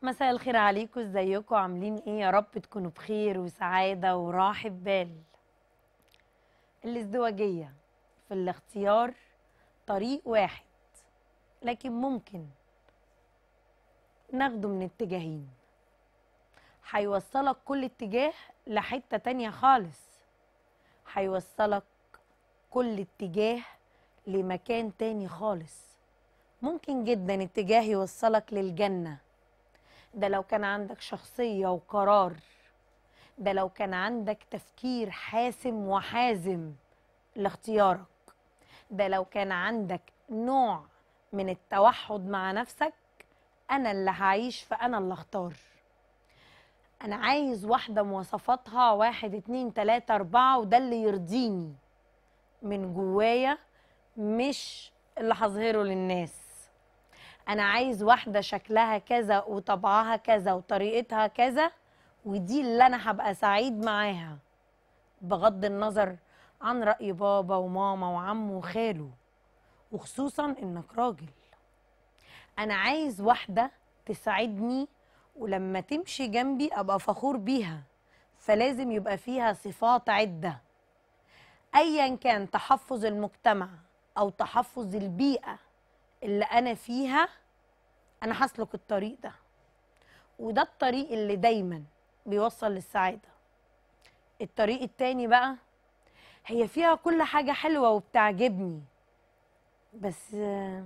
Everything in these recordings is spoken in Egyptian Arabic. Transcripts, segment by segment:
مساء الخير عليكم ازيكم عاملين ايه يا رب تكونوا بخير وسعادة وراحة بال الازدواجية في الاختيار طريق واحد لكن ممكن ناخده من اتجاهين هيوصلك كل اتجاه لحتة تانية خالص هيوصلك كل اتجاه لمكان تاني خالص ممكن جدا اتجاه يوصلك للجنة ده لو كان عندك شخصية وقرار ده لو كان عندك تفكير حاسم وحازم لاختيارك ده لو كان عندك نوع من التوحد مع نفسك أنا اللي هعيش فأنا اللي اختار أنا عايز واحدة مواصفاتها واحد اتنين تلاتة أربعة وده اللي يرضيني من جوايا مش اللي هظهره للناس انا عايز واحده شكلها كذا وطبعها كذا وطريقتها كذا ودي اللي انا هبقى سعيد معاها بغض النظر عن راي بابا وماما وعم وخاله وخصوصا انك راجل انا عايز واحده تساعدني ولما تمشي جنبي ابقى فخور بيها فلازم يبقى فيها صفات عده ايا كان تحفظ المجتمع او تحفظ البيئه اللي انا فيها انا هسلك الطريق ده وده الطريق اللي دايما بيوصل للسعاده الطريق التاني بقى هي فيها كل حاجه حلوه وبتعجبني بس آه،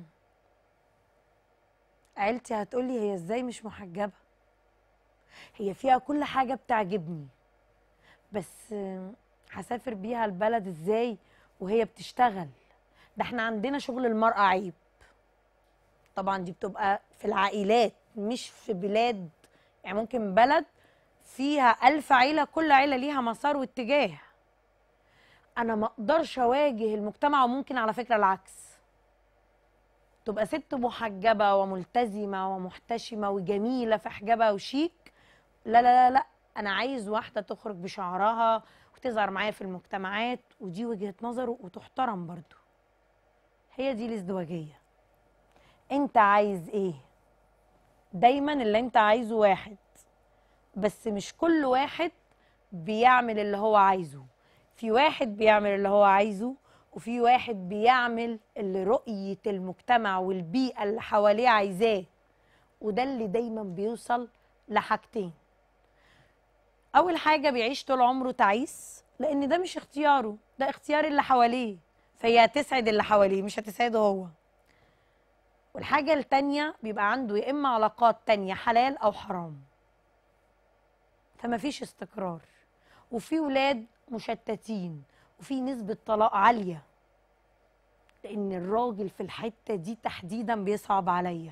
عيلتي هتقولي هي ازاي مش محجبه هي فيها كل حاجه بتعجبني بس آه، هسافر بيها البلد ازاي وهي بتشتغل ده احنا عندنا شغل المرأة عيب طبعا دي بتبقى في العائلات مش في بلاد يعني ممكن بلد فيها ألف عيلة كل عيلة ليها مسار واتجاه أنا ما أقدرش أواجه المجتمع وممكن على فكرة العكس تبقى ست محجبة وملتزمة ومحتشمة وجميلة في حجابها وشيك لا لا لا لا أنا عايز واحدة تخرج بشعرها وتظهر معايا في المجتمعات ودي وجهة نظره وتحترم برضو هي دي الازدواجية انت عايز ايه دايما اللي انت عايزه واحد بس مش كل واحد بيعمل اللي هو عايزه في واحد بيعمل اللي هو عايزه وفي واحد بيعمل اللي رؤية المجتمع والبيئة اللي حواليه عايزاه وده اللي دايما بيوصل لحاجتين اول حاجة بيعيش طول عمره تعيس لان ده مش اختياره ده اختيار اللي حواليه فهي هتسعد اللي حواليه مش هتسعده هو والحاجة التانية بيبقى عنده يا إما علاقات تانية حلال أو حرام فما فيش استقرار وفي ولاد مشتتين وفي نسبة طلاق عالية لأن الراجل في الحتة دي تحديدا بيصعب عليا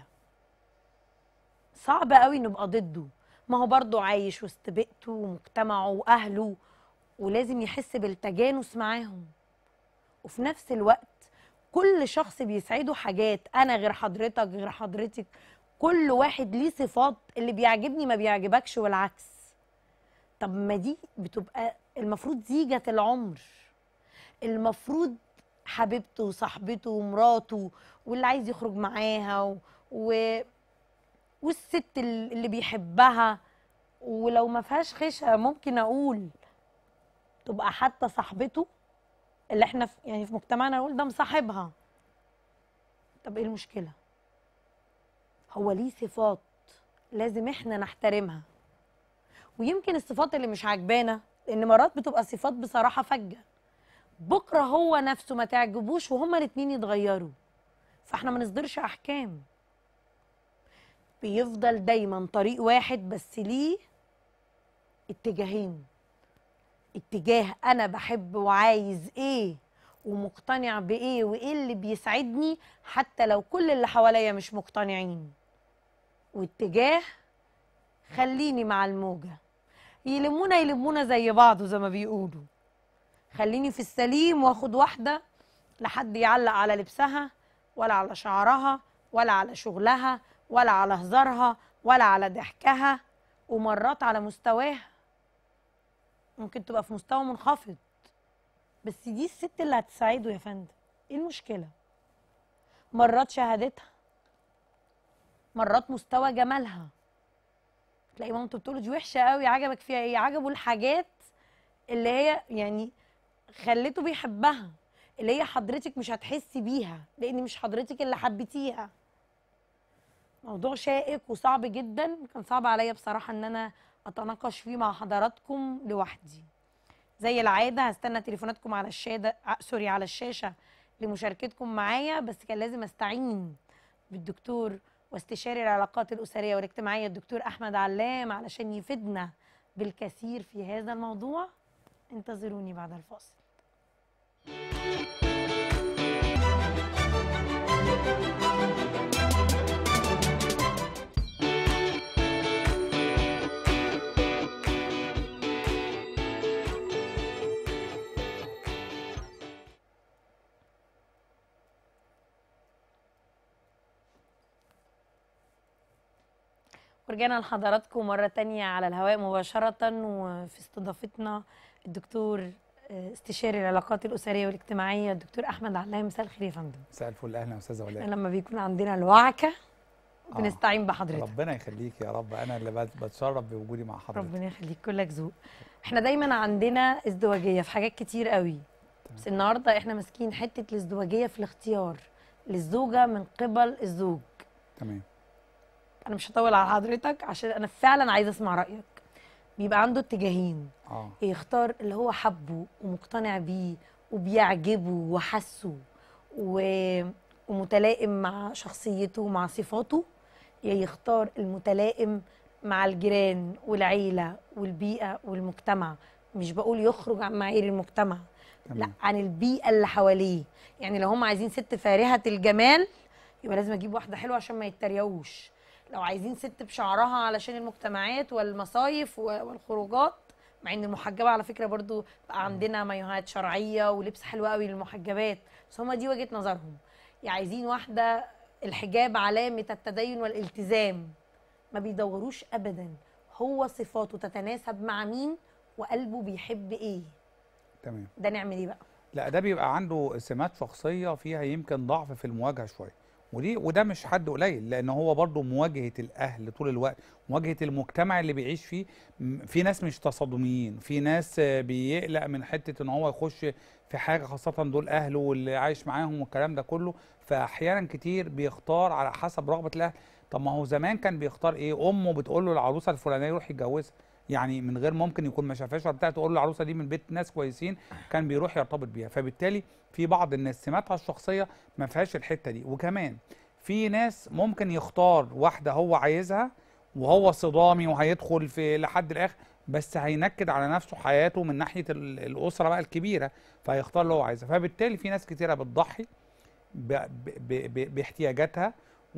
صعب قوي نبقى ضده ما هو برضه عايش وسط بيئته ومجتمعه وأهله ولازم يحس بالتجانس معاهم وفي نفس الوقت كل شخص بيسعده حاجات انا غير حضرتك غير حضرتك كل واحد ليه صفات اللي بيعجبني ما بيعجبكش والعكس طب ما دي بتبقى المفروض زيجة العمر المفروض حبيبته وصاحبته ومراته واللي عايز يخرج معاها و... و... والست اللي بيحبها ولو ما فيهاش خشة ممكن اقول تبقى حتى صاحبته اللي احنا في يعني في مجتمعنا نقول ده مصاحبها طب ايه المشكله هو ليه صفات لازم احنا نحترمها ويمكن الصفات اللي مش عاجبانا لان مرات بتبقى صفات بصراحه فجه بكره هو نفسه ما تعجبوش وهما الاتنين يتغيروا فاحنا ما نصدرش احكام بيفضل دايما طريق واحد بس ليه اتجاهين اتجاه انا بحب وعايز ايه ومقتنع بايه وايه اللي بيسعدني حتى لو كل اللي حواليا مش مقتنعين واتجاه خليني مع الموجه يلمونا يلمونا زي بعض زي ما بيقولوا خليني في السليم واخد واحده لحد يعلق على لبسها ولا على شعرها ولا على شغلها ولا على هزارها ولا على ضحكها ومرات على مستواها ممكن تبقى في مستوى منخفض بس دي الست اللي هتساعده يا فندم ايه المشكله مرات شهادتها مرات مستوى جمالها تلاقي مامته بتقول له دي وحشه قوي عجبك فيها ايه عجبه الحاجات اللي هي يعني خليته بيحبها اللي هي حضرتك مش هتحسي بيها لان مش حضرتك اللي حبيتيها موضوع شائك وصعب جدا كان صعب عليا بصراحه ان انا اتناقش فيه مع حضراتكم لوحدي زي العاده هستنى تليفوناتكم على الشاشه سوري على الشاشه لمشاركتكم معايا بس كان لازم استعين بالدكتور واستشاري العلاقات الاسريه والاجتماعيه الدكتور احمد علام علشان يفيدنا بالكثير في هذا الموضوع انتظروني بعد الفاصل ورجعنا لحضراتكم مرة تانية على الهواء مباشرة وفي استضافتنا الدكتور آه، استشاري العلاقات الأسرية والاجتماعية الدكتور أحمد علام مساء الخير يا فندم مساء الفل اهلا استاذه احنا ولاء لما بيكون عندنا الوعكة آه. بنستعين بحضرتك ربنا يخليك يا رب انا اللي بت- بتشرف بوجودي مع حضرتك ربنا يخليك كلك ذوق احنا دايما عندنا ازدواجية في حاجات كتير قوي بس النهاردة احنا ماسكين حتة الازدواجية في الاختيار للزوجة من قبل الزوج تمام انا مش هطول على حضرتك عشان انا فعلا عايزه اسمع رايك بيبقى عنده اتجاهين اه يختار اللي هو حبه ومقتنع بيه وبيعجبه وحسه و... ومتلائم مع شخصيته ومع صفاته يا يختار المتلائم مع الجيران والعيله والبيئه والمجتمع مش بقول يخرج عن معايير المجتمع لا تمام عن البيئه اللي حواليه يعني لو هم عايزين ست فارهه الجمال يبقى لازم اجيب واحده حلوه عشان ما يتريقوش لو عايزين ست بشعرها علشان المجتمعات والمصايف و- والخروجات مع ان المحجبه على فكره برضو بقى عندنا مايوهات شرعيه ولبس حلو قوي للمحجبات بس هم دي وجهه نظرهم يعني عايزين واحده الحجاب علامه التدين والالتزام ما بيدوروش ابدا هو صفاته تتناسب مع مين وقلبه بيحب ايه تمام ده نعمل ايه بقى لا ده بيبقى عنده سمات شخصيه فيها يمكن ضعف في المواجهه شويه ودي وده مش حد قليل لان هو برضه مواجهه الاهل طول الوقت مواجهه المجتمع اللي بيعيش فيه م- في ناس مش تصادميين في ناس آه، بيقلق من حته ان هو يخش في حاجه خاصه دول اهله واللي عايش معاهم والكلام ده كله فاحيانا كتير بيختار على حسب رغبه الاهل طب ما هو زمان كان بيختار ايه امه بتقول له العروسه الفلانيه يروح يتجوزها يعني من غير ممكن يكون ما شافهاش ولا بتاع تقول له العروسه دي من بيت ناس كويسين كان بيروح يرتبط بيها فبالتالي في بعض الناس سماتها الشخصيه ما فيهاش الحته دي وكمان في ناس ممكن يختار واحده هو عايزها وهو صدامي وهيدخل في لحد الاخر بس هينكد على نفسه حياته من ناحيه ال- الاسره بقى الكبيره فهيختار اللي هو عايزها فبالتالي في ناس كتيره بتضحي ب- ب- ب- ب- باحتياجاتها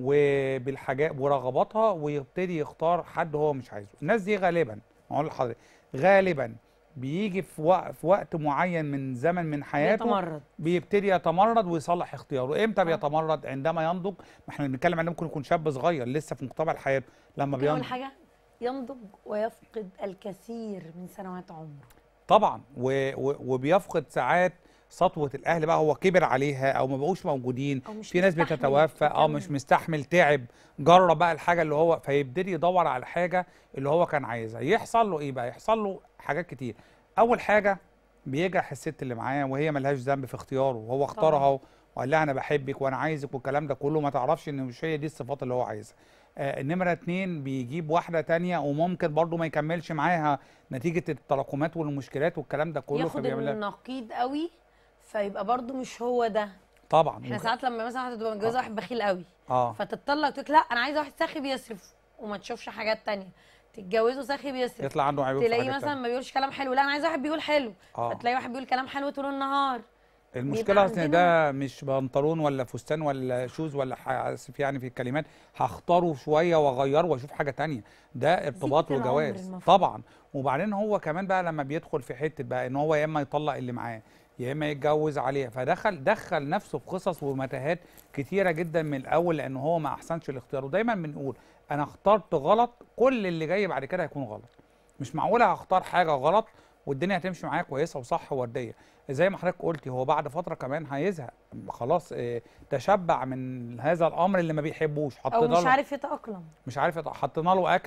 وبالحاجات ورغباتها ويبتدي يختار حد هو مش عايزه الناس دي غالبا اقول لحضرتك غالبا بيجي في وقت في وقت معين من زمن من حياته يتمرد بيبتدي يتمرد ويصلح اختياره امتى آه. بيتمرد عندما ينضج ما احنا بنتكلم عن ممكن يكون شاب صغير لسه في مقتبل حياته لما ممكن اول بينضج حاجه ينضج ويفقد الكثير من سنوات عمره طبعا و... و... وبيفقد ساعات سطوه الاهل بقى هو كبر عليها او ما بقوش موجودين او مش في ناس مستحمل بتتوفى اه يكمل. مش مستحمل تعب جرب بقى الحاجه اللي هو فيبتدي يدور على الحاجه اللي هو كان عايزها يحصل له ايه بقى يحصل له حاجات كتير اول حاجه بيجرح الست اللي معاه وهي ملهاش ذنب في اختياره وهو اختارها وقال لها انا بحبك وانا عايزك والكلام ده كله ما تعرفش ان مش هي دي الصفات اللي هو عايزها آه نمرة اتنين بيجيب واحدة تانية وممكن برضو ما يكملش معاها نتيجة التراكمات والمشكلات والكلام ده كله ياخد فبيعمل لها- النقيض قوي فيبقى برضو مش هو ده طبعا احنا وك- ساعات لما مثلا واحده تبقى متجوزه آه. واحد بخيل قوي اه فتتطلق تقول لا انا عايزه واحد ساخي بيصرف وما تشوفش حاجات تانية تتجوزه ساخي بيصرف يطلع عنده عيوب في تلاقيه حاجات مثلا تانية. ما بيقولش كلام حلو لا انا عايزه واحد بيقول حلو اه فتلاقي واحد بيقول كلام حلو طول النهار المشكلة بيبقى ان ده مش بنطلون ولا فستان ولا شوز ولا ح- اسف يعني في الكلمات هختاره شوية واغيره واشوف حاجة تانية ده ارتباط العمر وجواز المفروض. طبعا وبعدين هو كمان بقى لما بيدخل في حتة بقى ان هو يا اما يطلق اللي معاه يا اما يتجوز عليها فدخل دخل نفسه في قصص ومتاهات كتيرة جدا من الاول لان هو ما احسنش الاختيار ودايما بنقول انا اخترت غلط كل اللي جاي بعد كده هيكون غلط مش معقولة هختار حاجة غلط والدنيا هتمشي معايا كويسة وصح ووردية زي ما حضرتك قلتي هو بعد فترة كمان هيزهق خلاص اه تشبع من هذا الامر اللي ما بيحبوش او حطينا مش له عارف يتاقلم مش عارف يط- حطينا له اكله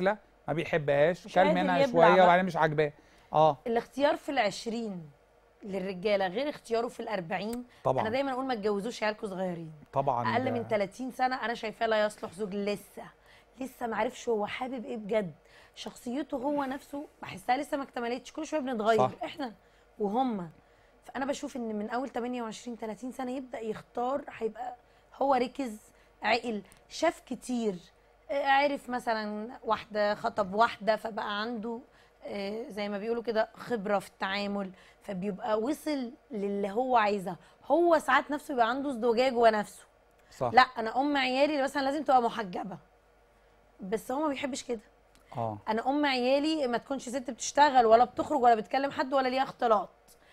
ما بيحبهاش مش كل قادر منها يبلع شويه بقى. وبعدين مش عاجباه اه الاختيار في العشرين للرجاله غير اختياره في الأربعين طبعا انا دايما اقول ما تجوزوش عيالكم صغيرين طبعا اقل ده- من 30 سنه انا شايفاه لا يصلح زوج لسه لسه ما عرفش هو حابب ايه بجد شخصيته هو نفسه بحسها لسه ما اكتملتش كل شويه بنتغير صح. احنا وهم فانا بشوف ان من اول 28 30 سنه يبدا يختار هيبقى هو ركز عقل شاف كتير آه، عرف مثلا واحده خطب واحده فبقى عنده آه، زي ما بيقولوا كده خبره في التعامل فبيبقى وصل للي هو عايزه هو ساعات نفسه بيبقى عنده ازدواجيه جوه نفسه صح لا انا ام عيالي مثلا لازم تبقى محجبه بس هو ما بيحبش كده اه انا ام عيالي ما تكونش ست بتشتغل ولا بتخرج ولا بتكلم حد ولا ليها اختلاط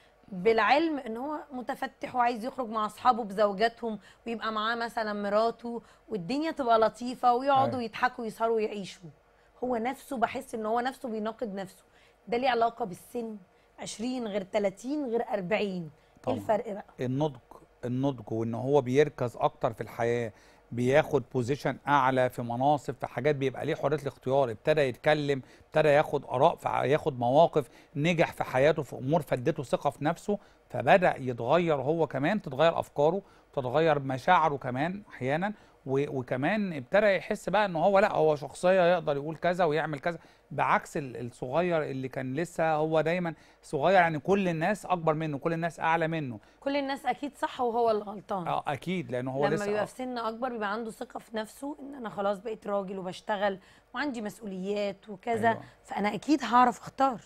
بالعلم ان هو متفتح وعايز يخرج مع اصحابه بزوجاتهم ويبقى معاه مثلا مراته والدنيا تبقى لطيفه ويقعدوا أيوة. يضحكوا ويسهروا ويعيشوا هو نفسه بحس ان هو نفسه بيناقض نفسه ده ليه علاقه بالسن 20 غير 30 غير 40 ايه طبعاً. الفرق بقى النضج النضج وان هو بيركز اكتر في الحياه بياخد بوزيشن اعلى في مناصب في حاجات بيبقى ليه حريه الاختيار ابتدى يتكلم ابتدى ياخد اراء في ع- ياخد مواقف نجح في حياته في امور فادته ثقه في نفسه فبدا يتغير هو كمان تتغير افكاره تتغير مشاعره كمان احيانا و- وكمان ابتدى يحس بقى ان هو لا هو شخصيه يقدر يقول كذا ويعمل كذا بعكس ال- الصغير اللي كان لسه هو دايما صغير يعني كل الناس اكبر منه كل الناس اعلى منه كل الناس اكيد صح وهو اللي غلطان اه اكيد لانه هو لما لسه بيبقى آه. في سن اكبر بيبقى عنده ثقه في نفسه ان انا خلاص بقيت راجل وبشتغل وعندي مسؤوليات وكذا أيوة. فانا اكيد هعرف اختار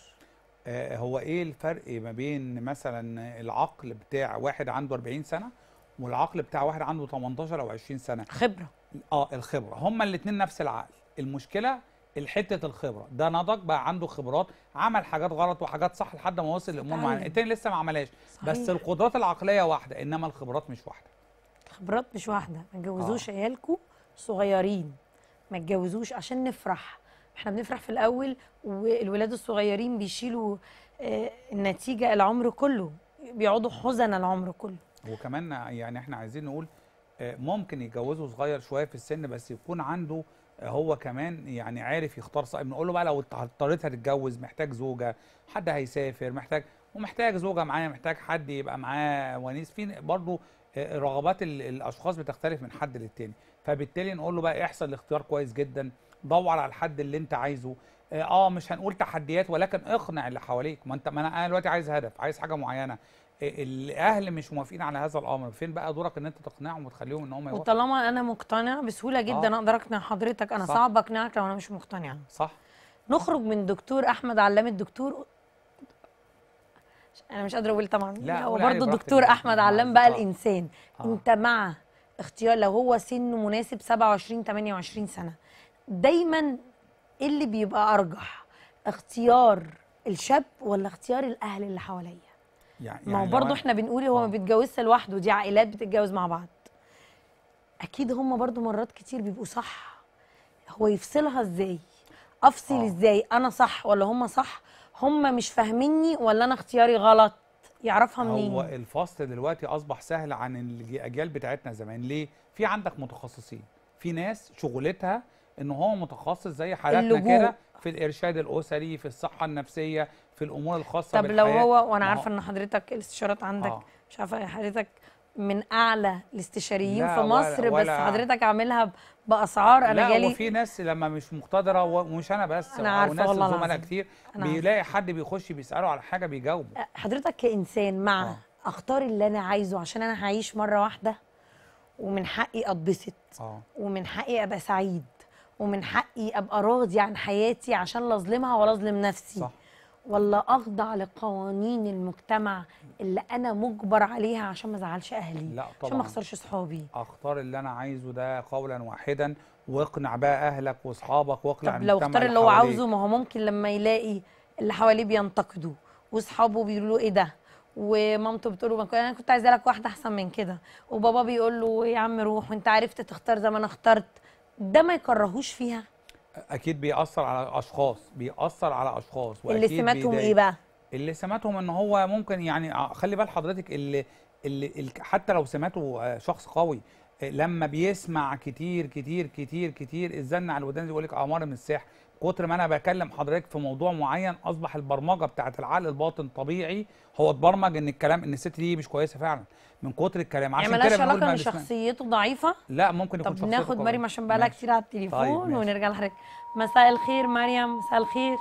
آه هو ايه الفرق ما بين مثلا العقل بتاع واحد عنده 40 سنه والعقل بتاع واحد عنده 18 او 20 سنه خبره اه الخبره هما الاثنين نفس العقل المشكله الحته الخبره ده نضج بقى عنده خبرات عمل حاجات غلط وحاجات صح لحد ما وصل لامور اتعلم. معينه التاني لسه ما عملهاش بس صحيح. القدرات العقليه واحده انما الخبرات مش واحده خبرات مش واحده ما تجوزوش عيالكم صغيرين ما تجوزوش عشان نفرح احنا بنفرح في الاول والولاد الصغيرين بيشيلوا آه، النتيجه العمر كله بيقعدوا حزن العمر كله وكمان يعني احنا عايزين نقول آه، ممكن يتجوزه صغير شويه في السن بس يكون عنده آه، هو كمان يعني عارف يختار صح بنقول له بقى لو اضطريت هتتجوز محتاج زوجه حد هيسافر محتاج ومحتاج زوجه معاه محتاج حد يبقى معاه ونيس في برضه آه، رغبات ال- الاشخاص بتختلف من حد للتاني فبالتالي نقول له بقى احصل الاختيار كويس جدا دور على الحد اللي انت عايزه اه آه، مش هنقول تحديات ولكن اقنع اللي حواليك ما انت ما انا أنا دلوقتي عايز هدف عايز حاجه معينه الاهل مش موافقين على هذا الامر فين بقى دورك ان انت تقنعهم وتخليهم ان هم يوافقوا وطالما انا مقتنع بسهوله جدا آه. اقدر اقنع حضرتك انا صح. صعب اقنعك لو انا مش مقتنعه صح نخرج من دكتور احمد علام الدكتور انا مش قادره اقول طبعا لا، هو قولي عليه برضه براحتك الدكتور يعني. احمد آه، علام بقى آه. الانسان آه. انت مع اختيار لو هو سنه مناسب 27 28 سنه دايما إيه اللي بيبقى ارجح اختيار الشاب ولا اختيار الاهل اللي حواليا يعني ما هو يعني لو برضه أنا- احنا بنقول هو ما آه. بيتجوزش لوحده دي عائلات بتتجوز مع بعض اكيد هم برضه مرات كتير بيبقوا صح هو يفصلها ازاي افصل آه. ازاي انا صح ولا هم صح هم مش فاهميني ولا انا اختياري غلط يعرفها منين هو الفصل دلوقتي اصبح سهل عن الاجيال بتاعتنا زمان ليه في عندك متخصصين في ناس شغلتها ان هو متخصص زي حالاتنا اللجوء. كده في الارشاد الاسري في الصحه النفسيه في الامور الخاصه طب لو بالحياه هو وانا ما عارفه ان حضرتك الاستشارات عندك آه. مش عارفه حضرتك من اعلى الاستشاريين لا في ولا- مصر بس ولا- حضرتك عاملها ب- باسعار انا لا جالي وفي ناس لما مش مقتدره و- ومش انا بس أنا او عارفة ناس والله زملاء العظيم. كتير أنا عارفة. بيلاقي حد بيخش بيساله على حاجه بيجاوبه حضرتك كإنسان مع آه. اختار اللي انا عايزه عشان انا هعيش مرة واحدة ومن حقي اتبسط اه ومن حقي ابقى سعيد ومن حقي ابقى راضي عن حياتي عشان لا اظلمها ولا اظلم نفسي صح ولا اخضع لقوانين المجتمع اللي انا مجبر عليها عشان ما ازعلش اهلي لا عشان ما طبعا اخسرش صحابي اختار اللي انا عايزه ده قولا واحدا واقنع بقى اهلك واصحابك واقنع طب لو المجتمع اختار اللي هو حواليك. عاوزه ما هو ممكن لما يلاقي اللي حواليه بينتقدوا واصحابه بيقولوا له ايه ده ومامته بتقول له انا كنت عايزه لك واحده احسن من كده وبابا بيقول له يا عم روح وانت عرفت تختار زي ما انا اخترت ده ما يكرهوش فيها اكيد بيأثر على اشخاص بيأثر على اشخاص اللي وأكيد سماتهم بيضايق. ايه بقى اللي سماتهم ان هو ممكن يعني ع- خلي بال حضرتك اللي اللي اللي حتى لو سماته آه، شخص قوي لما بيسمع كتير كتير كتير كتير الزن على الودان يقول لك اماره من السحر كتر ما انا بكلم حضرتك في موضوع معين اصبح البرمجه بتاعه العقل الباطن طبيعي هو اتبرمج ان الكلام ان الست دي مش كويسه فعلا من كتر الكلام يعني عشان ملهاش كده بنقول علاقه ما ان بنسمع- شخصيته ضعيفه لا ممكن يكون طب شخصيته ناخد قوية. مريم عشان بقالها ماشي. كتير على التليفون طيب، ماشي. ونرجع لحضرتك مساء الخير مريم مساء الخير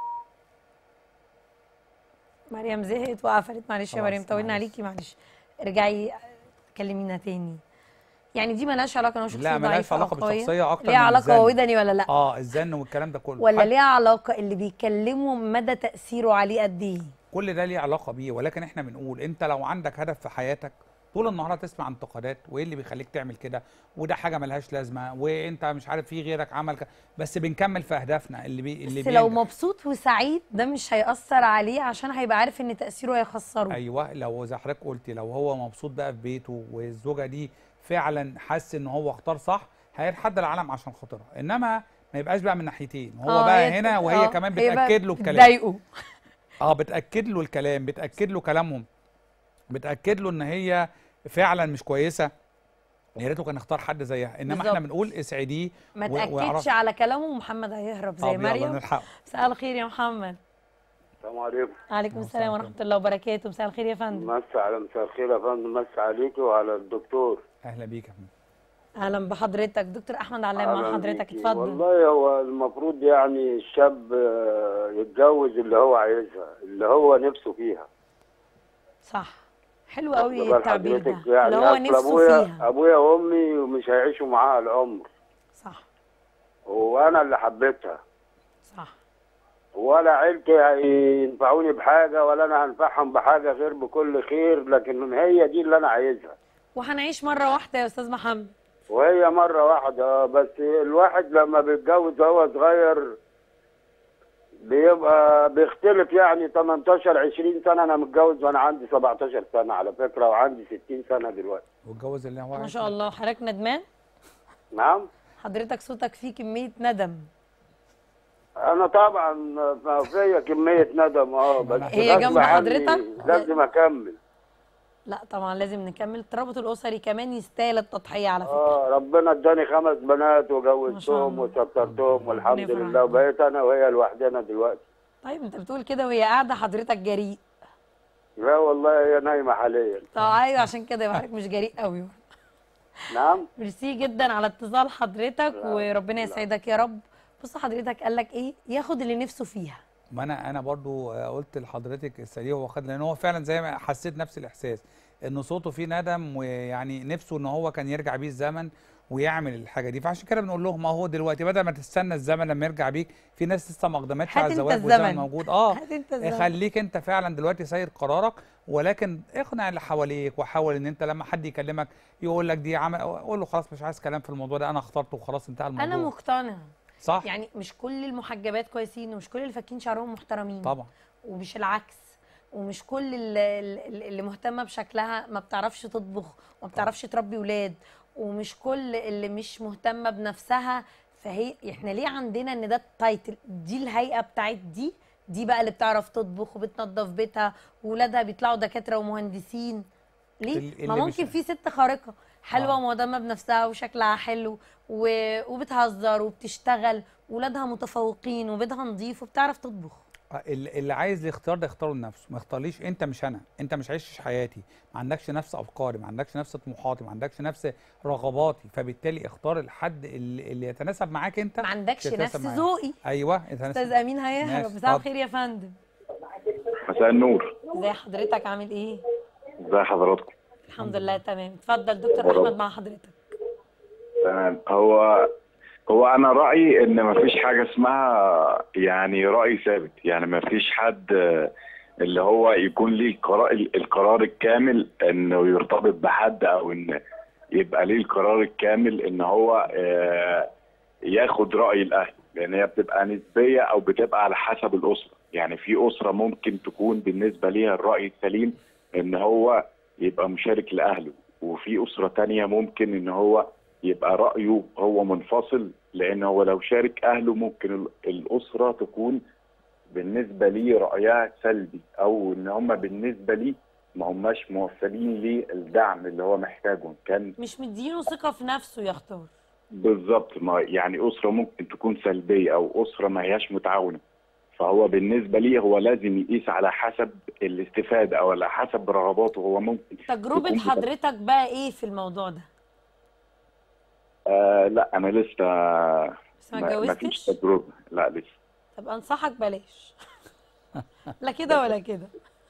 مريم زهقت وقفلت معلش يا خلاص، مريم طولنا معلش. عليكي معلش ارجعي كلمينا تاني يعني دي ملهاش علاقه ان هو شخصيه لا ملهاش ضعيفه أو علاقه قوية؟ بالشخصيه اكتر ليها من علاقه هو الزن. ودني ولا لا اه الزن والكلام ده كله ولا حتى ليها علاقه اللي بيكلمه مدى تاثيره عليه قد ايه كل ده ليه علاقه بيه ولكن احنا بنقول انت لو عندك هدف في حياتك طول النهار هتسمع انتقادات وايه اللي بيخليك تعمل كده وده حاجه ملهاش لازمه وانت مش عارف في غيرك عمل كده بس بنكمل في اهدافنا اللي بي اللي بس لو بينجح. مبسوط وسعيد ده مش هيأثر عليه عشان هيبقى عارف ان تأثيره هيخسره ايوه لو زي حضرتك قلتي لو هو مبسوط بقى في بيته والزوجه دي فعلا حس ان هو اختار صح هيتحدى العالم عشان خاطرها انما ما يبقاش بقى من ناحيتين هو آه، بقى هي- هنا وهي آه، كمان هي بقى بتاكد له الكلام بتضايقه اه بتاكد له الكلام بتاكد له كلامهم بتاكد له ان هي فعلا مش كويسه يا ريته كان اختار حد زيها انما احنا بالظبط. بنقول اسعديه ما و- ويعرف- تأكدش على كلامه ومحمد هيهرب زي طب يلا مريم نلحقه مساء الخير يا محمد السلام عليكم عليكم مساء السلام الخير. ورحمة الله وبركاته مساء الخير يا فندم مسا على مساء الخير يا فندم مسا عليكي وعلى الدكتور اهلا بيك يا فندم أهلا بحضرتك دكتور أحمد علام مع أهلاً حضرتك بيكي. اتفضل والله هو المفروض يعني الشاب آه، يتجوز اللي هو عايزها اللي هو نفسه فيها صح حلو قوي واخد بال التعبير ده حضرتك؟ يعني اللي هو أصل نفسه ابويا فيها ابويا وامي مش هيعيشوا معاها العمر صح وانا اللي حبيتها صح ولا عيلتي هينفعوني بحاجه ولا انا هنفعهم بحاجه غير بكل خير لكن هي دي اللي انا عايزها وهنعيش مرة واحدة يا أستاذ محمد وهي مرة واحدة آه، بس الواحد لما بيتجوز وهو صغير بيبقى بيختلف يعني 18 20 سنة أنا متجوز وأنا عندي 17 سنة على فكرة وعندي 60 سنة دلوقتي والجوز اللي هو ما عايزه. شاء الله حضرتك ندمان نعم حضرتك صوتك فيه كمية ندم أنا طبعا فيا كمية ندم أه بس هي غصب جنب عني حضرتك؟ لازم أكمل لا طبعا لازم نكمل الترابط الأسري كمان يستاهل التضحية على فكرة اه ربنا اداني خمس بنات ما شاء وجوزتهم الله. وسترتهم والحمد ربنا يفرحك. لله وبقيت انا وهي لوحدنا دلوقتي طيب انت بتقول كده وهي قاعدة حضرتك جريء لا والله هي نايمه حاليا طب ايوه عشان كده يبقى حضرتك مش جريء قوي نعم ميرسي جدا على اتصال حضرتك لا، وربنا لا. يسعدك يا رب بص حضرتك قال لك ايه ياخد اللي نفسه فيها ما انا انا برضو آه، قلت لحضرتك السريع هو خد لان هو فعلا زي ما حسيت نفس الاحساس ان صوته فيه ندم ويعني نفسه ان هو كان يرجع بيه الزمن ويعمل الحاجه دي فعشان كده بنقول لهم ما هو دلوقتي بدل ما تستنى الزمن لما يرجع بيك في ناس لسه ما اقدمتش هات على انت الزواج والزمن الزمن. موجود اه هات انت الزمن. خليك انت فعلا دلوقتي سير قرارك ولكن اقنع اللي حواليك وحاول ان انت لما حد يكلمك يقول لك دي عمل قول له خلاص مش عايز كلام في الموضوع ده انا اخترته وخلاص انتهى الموضوع انا مقتنعه صح يعني مش كل المحجبات كويسين ومش كل اللي فاكين شعرهم محترمين طبعا ومش العكس ومش كل اللي, اللي مهتمه بشكلها ما بتعرفش تطبخ وما بتعرفش تربي ولاد ومش كل اللي مش مهتمه بنفسها فهي احنا ليه عندنا ان ده التايتل دي الهيئه بتاعت دي دي بقى اللي بتعرف تطبخ وبتنظف بيتها وولادها بيطلعوا دكاتره ومهندسين ليه ال- ما اللي ممكن مش- في ست خارقه حلوه آه. ومهتمه بنفسها وشكلها حلو و... وبتهزر وبتشتغل ولادها متفوقين وبيتها نظيف وبتعرف تطبخ آه، اللي اللي عايز الاختيار ده يختاره لنفسه ما يختارليش انت مش انا انت مش عايش حياتي ما عندكش نفس افكاري ما عندكش نفس طموحاتي ما عندكش نفس رغباتي فبالتالي اختار الحد اللي, اللي يتناسب معاك انت ما عندكش يتناسب نفس معايا. ذوقي ايوه استاذ يتناسب امين هيهرب ماشي، مساء اتفضل. الخير يا فندم مساء النور ازي حضرتك عامل ايه ازي حضراتكم الحمد لله تمام اتفضل دكتور ورب. احمد مع حضرتك تمام هو هو انا رايي ان مفيش حاجه اسمها يعني راي ثابت يعني مفيش حد آه، اللي هو يكون ليه القرار القرار الكامل انه يرتبط بحد او ان يبقى ليه القرار الكامل ان هو آه، ياخد راي الاهل لان هي بتبقى نسبيه او بتبقى على حسب الاسره يعني في اسره ممكن تكون بالنسبه ليها الراي السليم ان هو يبقى مشارك لاهله وفي اسره تانية ممكن ان هو يبقى رايه هو منفصل لان هو لو شارك اهله ممكن ال- الاسره تكون بالنسبه ليه رايها سلبي او ان هم بالنسبه ليه ما هماش موفرين ليه الدعم اللي هو محتاجه كان مش مدينه ثقة في نفسه يختار بالظبط ما يعني اسره ممكن تكون سلبيه او اسره ما هياش متعاونه فهو بالنسبه ليه هو لازم يقيس على حسب الاستفاده او على حسب رغباته هو ممكن تجربة يكون بتا- حضرتك بقى ايه في الموضوع ده آه لا انا لسه بس ما ما ما فيش اتجوزتش تجربه لا لسه طب انصحك بلاش لا كده ولا كده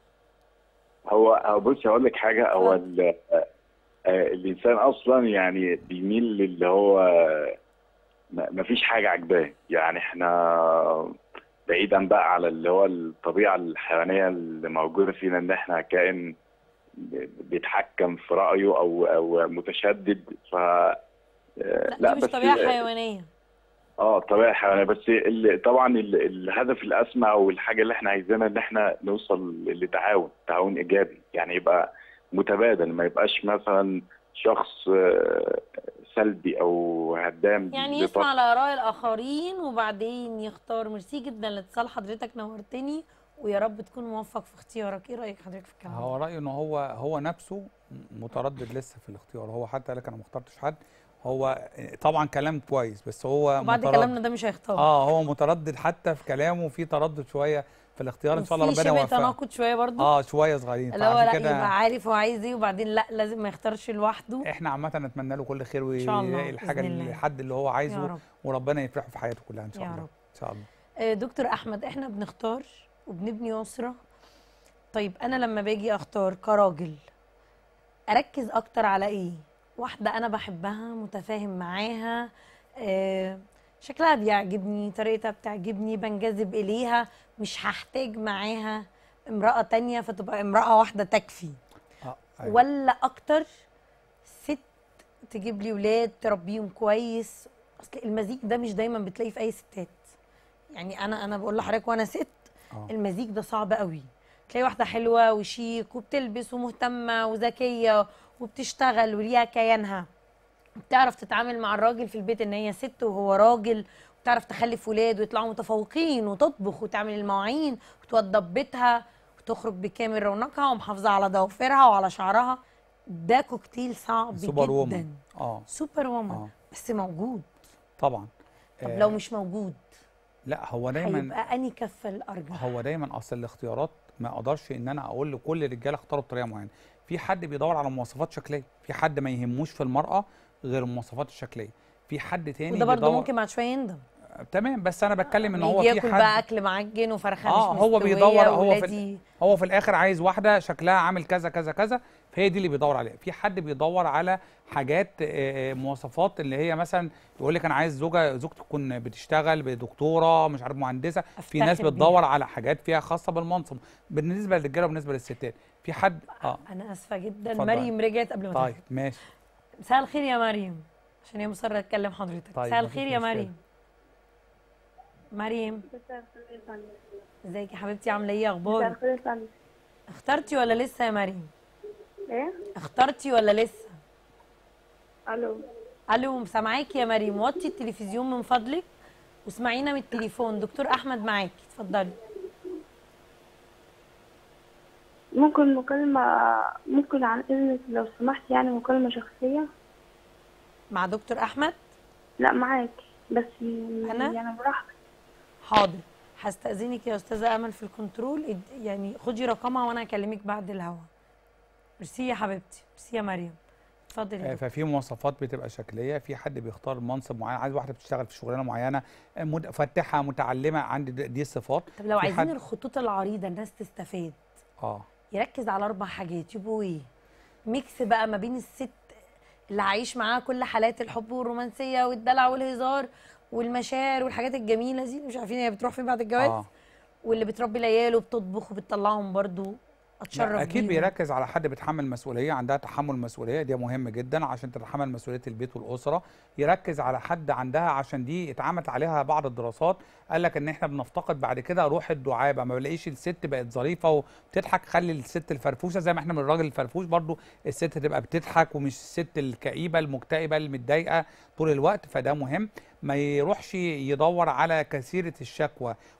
هو هو بص هقول لك حاجه هو ال- آه، آه، الانسان اصلا يعني بيميل للي هو ما ما فيش حاجه عجباه يعني احنا بعيدا بقى على اللي هو الطبيعه الحيوانيه اللي موجوده فينا ان احنا كائن بيتحكم في رايه او او متشدد ف آه، لا, دي مش طبيعة حيوانية اه الطبيعه الحيوانيه بس ال- طبعا ال- الهدف الاسمى او الحاجه اللي احنا عايزينها ان احنا نوصل لتعاون تعاون ايجابي يعني يبقى متبادل ما يبقاش مثلا شخص آه، سلبي او هدام يعني لطرف. يسمع لآراء الآخرين وبعدين يختار ميرسي جدا لاتصال حضرتك نورتني ويا رب تكون موفق في اختيارك ايه رأيك حضرتك في الكلام هو ده؟ رايه ان هو هو نفسه متردد لسه في الاختيار هو حتى قال لك انا ما اخترتش حد هو طبعا كلام كويس بس هو وبعد متردد كلامنا ده مش هيختار اه هو متردد حتى في كلامه في تردد شويه في الاختيار ان شاء الله وفي ربنا شبه يوفقه تناقض شوية برضو اه شويه صغيرين اللي هو لا فعشان يبقى كده عارف هو عايز ايه وبعدين لا لازم ما يختارش لوحده احنا عامه نتمنى له كل خير إن شاء الله، ويلاقي الحاجه بإذن الله. الحد اللي هو يا عايزه رب وربنا يفرحه في حياته كلها ان شاء يا الله رب. ان شاء الله آه، دكتور احمد احنا بنختار وبنبني اسره طيب انا لما باجي اختار كراجل اركز اكتر على ايه واحده انا بحبها متفاهم معاها آه، شكلها بيعجبني طريقتها بتعجبني بنجذب اليها مش هحتاج معاها امراه تانية فتبقى امراه واحده تكفي اه أيوة. ولا اكتر ست تجيب لي ولاد تربيهم كويس اصل المزيج ده مش دايما بتلاقيه في اي ستات يعني انا انا بقول لحضرتك وانا ست آه. المزيج ده صعب قوي تلاقي واحده حلوه وشيك وبتلبس ومهتمه وذكيه وبتشتغل وليها كيانها بتعرف تتعامل مع الراجل في البيت ان هي ست وهو راجل وتعرف تخلف ولاد ويطلعوا متفوقين وتطبخ وتعمل المواعين وتوضب بيتها وتخرج بكامل رونقها ومحافظه على ضوافرها وعلى شعرها ده كوكتيل صعب سوبر جدا وومن اه سوبر وومن آه. بس موجود طبعا طب آه، لو مش موجود لا هو دايما هيبقى اني كفه الارجح هو دايما اصل الاختيارات ما اقدرش ان انا اقول لكل الرجاله اختاروا بطريقه معينه في حد بيدور على مواصفات شكليه في حد ما يهموش في المراه غير المواصفات الشكليه في حد تاني وده برضه بيدور- ممكن بعد شويه يندم تمام بس انا بتكلم ان لما هو يجي في ياكل حد بقى اكل معجن وفرخه اه مش هو مستويه بيدور هو في وولادي هو في الاخر عايز واحده شكلها عامل كذا كذا كذا فهي دي اللي بيدور عليها في حد بيدور على حاجات آه، آه، مواصفات اللي هي مثلا يقول لك انا عايز زوجه زوجتي تكون بتشتغل بدكتوره مش عارف مهندسه في ناس أفتخر بتدور بيها. على حاجات فيها خاصه بالمنصب بالنسبه للرجاله وبالنسبه للستات في حد اه انا اسفه جدا اتفضلي. مريم رجعت قبل ما طيب ترجع. ماشي مساء الخير يا مريم عشان هي مصره تكلم حضرتك طيب، مساء مفيش الخير يا مشكلة. مريم مريم ازيك يا حبيبتي عامله ايه اخبارك الخير يا فندم اخترتي ولا لسه يا مريم ايه اخترتي ولا لسه الو الو سامعاكي يا مريم وطي التلفزيون من فضلك واسمعينا من التليفون دكتور احمد معاكي اتفضلي ممكن مكالمة ممكن عن إذنك لو سمحت يعني مكالمة شخصية مع دكتور احمد لا معاك بس أنا؟ يعني براحتك حاضر هستأذنك يا أستاذة أمل في الكنترول اد- يعني خدي رقمها وأنا هكلمك بعد الهوا ميرسي يا حبيبتي ميرسي يا مريم اتفضلي يا آه، دكتور. ففي مواصفات بتبقى شكليه في حد بيختار منصب معين عايز واحده بتشتغل في شغلانه معينه آه، مد- فاتحه متعلمه عندي دي دي الصفات طب لو في عايزين حد- الخطوط العريضة الناس تستفاد اه يركز على أربع حاجات يبقوا إيه؟ ميكس بقى ما بين الست اللي عايش معاها كل حالات الحب والرومانسية والدلع والهزار والمشاعر والحاجات الجميلة دي اللي مش عارفين هي بتروح فين بعد الجواز اه واللي بتربي العيال وبتطبخ وبتطلعهم برضو اتشرف لا، اكيد بيهم. بيركز على حد بيتحمل مسؤوليه عندها تحمل مسؤوليه دي مهم جدا عشان تتحمل مسؤوليه البيت والاسره يركز على حد عندها عشان دي اتعملت عليها بعض الدراسات قال لك ان احنا بنفتقد بعد كده روح الدعابه ما بلاقيش الست بقت ظريفه وبتضحك خلي الست الفرفوشه زي ما احنا من الراجل الفرفوش برضو الست تبقى بتضحك ومش الست الكئيبه المكتئبه المتضايقه طول الوقت فده مهم ما يروحش يدور على كثيره الشكوى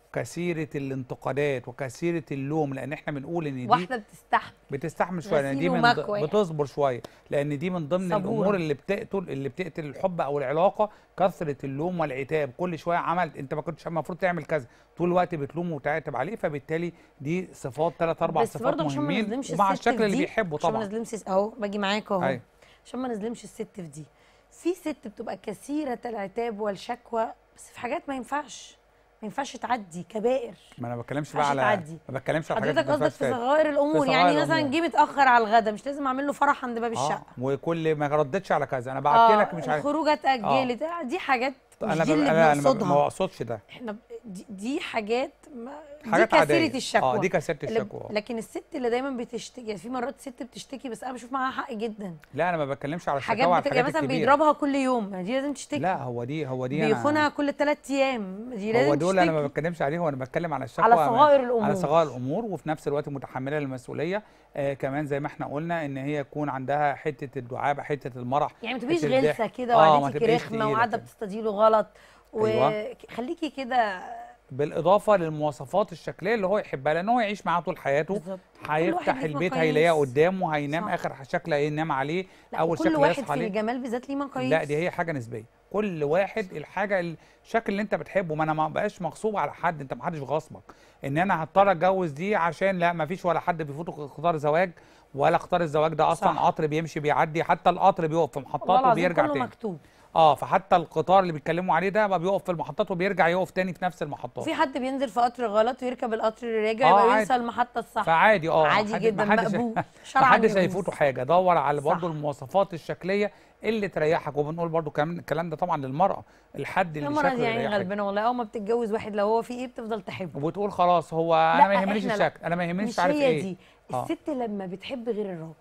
كثيره الانتقادات وكثيره اللوم لان احنا بنقول ان دي واحده بتستحمل بتستحمل شويه لان دي غسيل من ض- ومكوى. بتصبر شويه لان دي من ضمن صبورة. الامور اللي بتقتل اللي بتقتل الحب او العلاقه كثره اللوم والعتاب كل شويه عملت انت ما كنتش المفروض تعمل كذا طول الوقت بتلوم وتعاتب عليه فبالتالي دي صفات ثلاث اربع بس صفات برضه عشان ما مهمين نظلمش ومع الست الشكل في اللي دي، بيحبه عشان ما طبعا نظلمش اهو باجي معاك اهو أيوة. عشان ما نظلمش الست في دي في ست بتبقى كثيره العتاب والشكوى بس في حاجات ما ينفعش ما ينفعش تعدي كبائر ما انا ما بتكلمش ما بقى ينفعش على تعدي. ما بتكلمش على حاجات حضرتك ما قصدك فيهاش في فايدة. صغائر الامور في يعني صغائر مثلا الأمور. جه متاخر على الغدا مش لازم اعمل له فرح عند باب اه الشقه وكل ما ردتش على كذا انا بعت لك مش عارف الخروجه اتاجلت آه. دي حاجات مش انا دي ب- اللي انا أنا ما- ما بنقصدها بقصدش ده احنا ب- دي, دي حاجات ما دي حاجات عادية. كثيره الشكوى اه دي كثيره اللي- الشكوى آه. لكن الست اللي دايما بتشتكي يعني في مرات ست بتشتكي بس انا بشوف معاها حق جدا لا انا ما بتكلمش على الشكاوى حاجات على بتبقى الحاجات مثلا الكبيره بيضربها كل يوم يعني دي لازم تشتكي لا هو دي هو دي أنا- بيخونها كل ثلاث ايام دي لازم هو دول انا ما تشتكي. بتكلمش عليه وانا بتكلم على الشكوى على ما- صغائر الامور على صغائر الامور وفي نفس الوقت متحمله للمسؤوليه آه كمان زي ما احنا قلنا ان هي يكون عندها حته الدعابه حته المرح يعني ما تبقيش حتة الضحك. غلسه كده آه، ما وقعدتك تبقيش رخمه تقيلة وقاعده كده. بتستديله غلط أيوة. وخليكي كده بالاضافه للمواصفات الشكليه اللي هو يحبها لان هو يعيش معاها طول حياته بالظبط هيفتح واحد ليه البيت مقاييس. هيلاقيها قدامه هينام صح. اخر شكل هينام عليه لا اول كل شكل واحد يصحى في عليه الجمال بالذات ليه مقاييس لا دي هي حاجه نسبيه كل واحد الحاجه الشكل اللي انت بتحبه ما انا ما بقاش مغصوب على حد انت ما حدش غصبك ان انا هضطر اتجوز دي عشان لا ما فيش ولا حد بيفوته اختار زواج ولا اختار الزواج ده اصلا صح. قطر بيمشي بيعدي حتى القطر بيقف في والله محطات العظيم وبيرجع كله تاني مكتوب اه فحتى القطار اللي بيتكلموا عليه ده بقى بيقف في المحطات وبيرجع يقف تاني في نفس المحطات وفي حد بينزل في قطر غلط ويركب القطر اللي راجع آه، يبقى عادي. ينسى المحطه الصح فعادي اه عادي محد- جدا محدش- مقبول شرعا محدش يجوز. هيفوته حاجه دور على برضه صح. المواصفات الشكليه اللي تريحك وبنقول برضه كمان الكلام ده طبعا للمراه الحد اللي المرة دي شكله يعني يريحك غلبانه والله اول ما بتتجوز واحد لو هو في ايه بتفضل تحبه وبتقول خلاص هو انا ما لا، يهمنيش إحنا لا. الشكل انا ما يهمنيش مش مش عارف هي ايه دي آه. الست لما بتحب غير الراجل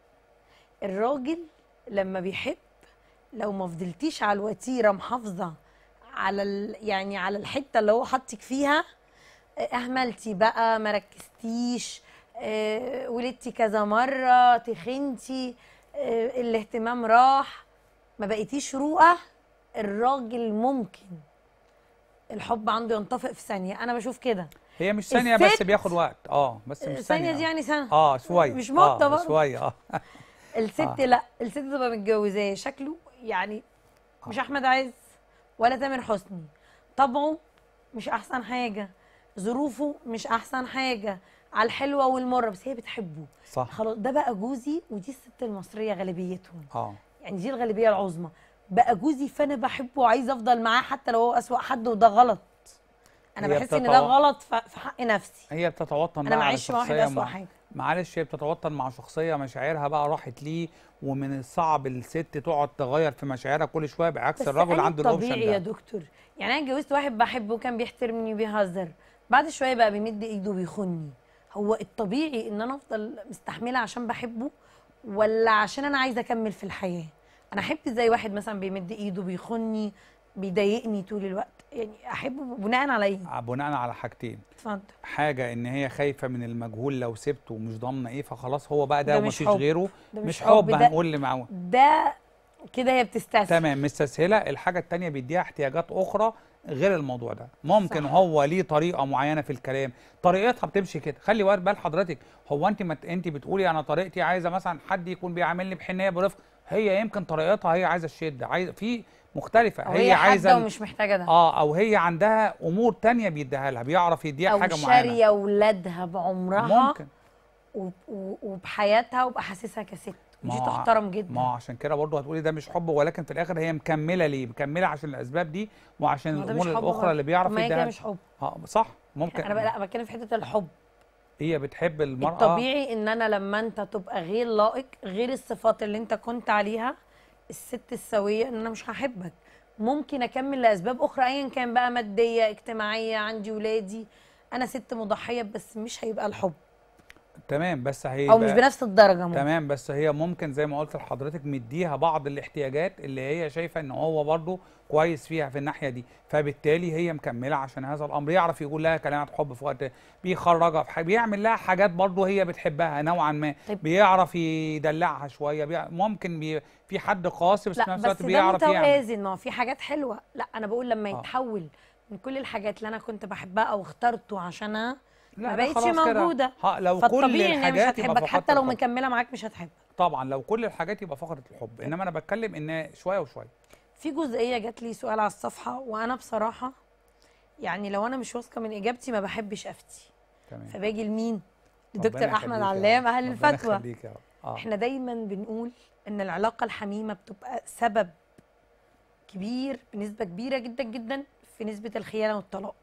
الراجل لما بيحب لو ما فضلتيش على الوتيره محافظه على ال... يعني على الحته اللي هو حطك فيها آه، اهملتي بقى ما ركزتيش آه، ولدتي كذا مره تخنتي آه، الاهتمام راح ما بقيتيش روقه الراجل ممكن الحب عنده ينطفئ في ثانيه انا بشوف كده هي مش ثانيه بس الست- بياخد وقت اه بس مش ثانيه ثانيه دي يعني سنه اه شويه مش مدة آه برضه. شويه اه الست آه. لا الست تبقى متجوزاه شكله يعني مش احمد عز ولا تامر حسني طبعه مش احسن حاجه ظروفه مش احسن حاجه على الحلوه والمره بس هي بتحبه صح خلاص ده بقى جوزي ودي الست المصريه غالبيتهم اه يعني دي الغالبيه العظمى بقى جوزي فانا بحبه وعايزه افضل معاه حتى لو هو اسوأ حد وده غلط انا هي بحس ان بتتو- ده غلط ف- في حق نفسي هي بتتوطن انا بقى على معيش مع واحد شخصية اسوأ مع- حاجه معلش هي بتتوطن مع شخصيه مشاعرها بقى راحت ليه ومن الصعب الست تقعد تغير في مشاعرها كل شويه بعكس بس الراجل أنا عنده طبيعي الاوبشن يا ده دكتور يعني انا اتجوزت واحد بحبه وكان بيحترمني وبيهزر بعد شويه بقى بيمد ايده وبيخوني هو الطبيعي ان انا افضل مستحمله عشان بحبه ولا عشان انا عايزه اكمل في الحياه انا احب زي واحد مثلا بيمد ايده بيخوني بيضايقني طول الوقت يعني احبه بناء على ايه بناء على حاجتين اتفضل حاجه ان هي خايفه من المجهول لو سبته ومش ضامنه ايه فخلاص هو بقى ده ده مش ومفيش حب. غيره ده مش مش حب حب، ده- هنقول اللي معاه ده كده هي بتستسهل تمام مستسهله الحاجه التانية بيديها احتياجات اخرى غير الموضوع ده ممكن صح. هو ليه طريقه معينه في الكلام طريقتها بتمشي كده خلي بالك بال حضرتك هو انت مت... انت بتقولي انا طريقتي عايزه مثلا حد يكون بيعاملني بحنيه برفق هي يمكن طريقتها هي عايزه الشده عايزه في مختلفه أو هي, هي عايزه حاده ال- ومش محتاجه ده اه او هي عندها امور تانية بيديها لها بيعرف يديها او حاجه معينه شاريه ولادها بعمرها ممكن وب- و- وبحياتها وبحاسسها كست ما ودي هو- تحترم جدا ما هو عشان كده برضه هتقولي ده مش حب ولكن في الاخر هي مكمله ليه مكمله عشان الاسباب دي وعشان ما هو ده الامور مش حب الاخرى برضه. اللي بيعرف طب ما هي يديها كده لها. مش حب اه صح ممكن انا بقى لا بتكلم في حته الحب هي بتحب المرأة الطبيعي ان انا لما انت تبقى غير لائق غير الصفات اللي انت كنت عليها الست السويه ان انا مش هحبك ممكن اكمل لاسباب اخرى ايا كان بقى ماديه اجتماعيه عندي ولادي انا ست مضحيه بس مش هيبقى الحب تمام بس هي او مش بنفس الدرجه ممكن. تمام بس هي ممكن زي ما قلت لحضرتك مديها بعض الاحتياجات اللي هي شايفه ان هو برضه كويس فيها في الناحيه دي فبالتالي هي مكمله عشان هذا الامر يعرف يقول لها كلمات حب في وقت بيخرجها في حاجة بيعمل لها حاجات برضه هي بتحبها نوعا ما طيب. بيعرف يدلعها شويه بيع... ممكن بي... في حد قاسي بس في لا نفس بس الوقت ده بيعرف يعمل متوازن ما هو في حاجات حلوه لا انا بقول لما آه. يتحول من كل الحاجات اللي انا كنت بحبها او اخترته عشانها لا ما ده بقتش خلاص كده. موجوده ها لو كل فالطبيعي ان هي مش الحاجات يبقى هتحبك فقدت حتى لو الحب. مكمله معاك مش هتحبك طبعا لو كل الحاجات يبقى فقدت الحب انما انا بتكلم ان شويه وشويه في جزئيه جات لي سؤال على الصفحه وانا بصراحه يعني لو انا مش واثقه من اجابتي ما بحبش افتي تمام فباجي لمين ربنا لدكتور احمد يخليك يا علام رب. اهل ربنا الفتوى يخليك يا رب. اه احنا دايما بنقول ان العلاقه الحميمه بتبقى سبب كبير بنسبه كبيره جدا جدا في نسبه الخيانه والطلاق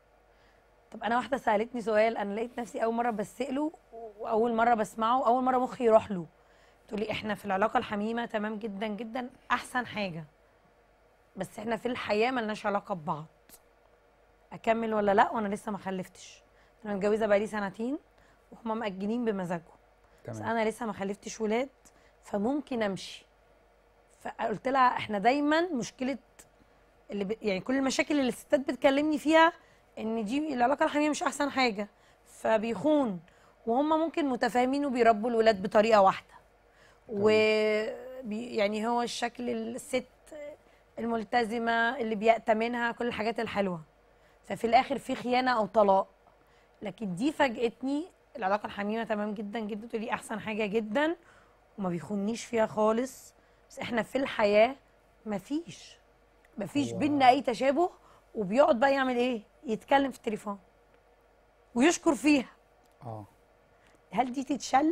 طب انا واحده سالتني سؤال انا لقيت نفسي اول مره بساله واول مره بسمعه واول مره مخي يروح له تقولي احنا في العلاقه الحميمه تمام جدا جدا احسن حاجه بس احنا في الحياه ملناش علاقه ببعض اكمل ولا لا وانا لسه ما خلفتش انا متجوزه بقالي سنتين وهما مأجلين بمزاجهم بس تمام انا لسه ما خلفتش ولاد فممكن امشي فقلت لها احنا دايما مشكله اللي ب... يعني كل المشاكل اللي الستات بتكلمني فيها ان دي العلاقه الحميميه مش احسن حاجه فبيخون وهم ممكن متفاهمين وبيربوا الولاد بطريقه واحده و بي- يعني هو الشكل الست الملتزمه اللي بيأتمنها كل الحاجات الحلوه ففي الاخر في خيانه او طلاق لكن دي فاجأتني العلاقه الحميمه تمام جدا جدا تقولي احسن حاجه جدا وما بيخونيش فيها خالص بس احنا في الحياه مفيش مفيش هو- بينا اي تشابه وبيقعد بقى يعمل ايه يتكلم في التليفون ويشكر فيها اه هل دي تتشل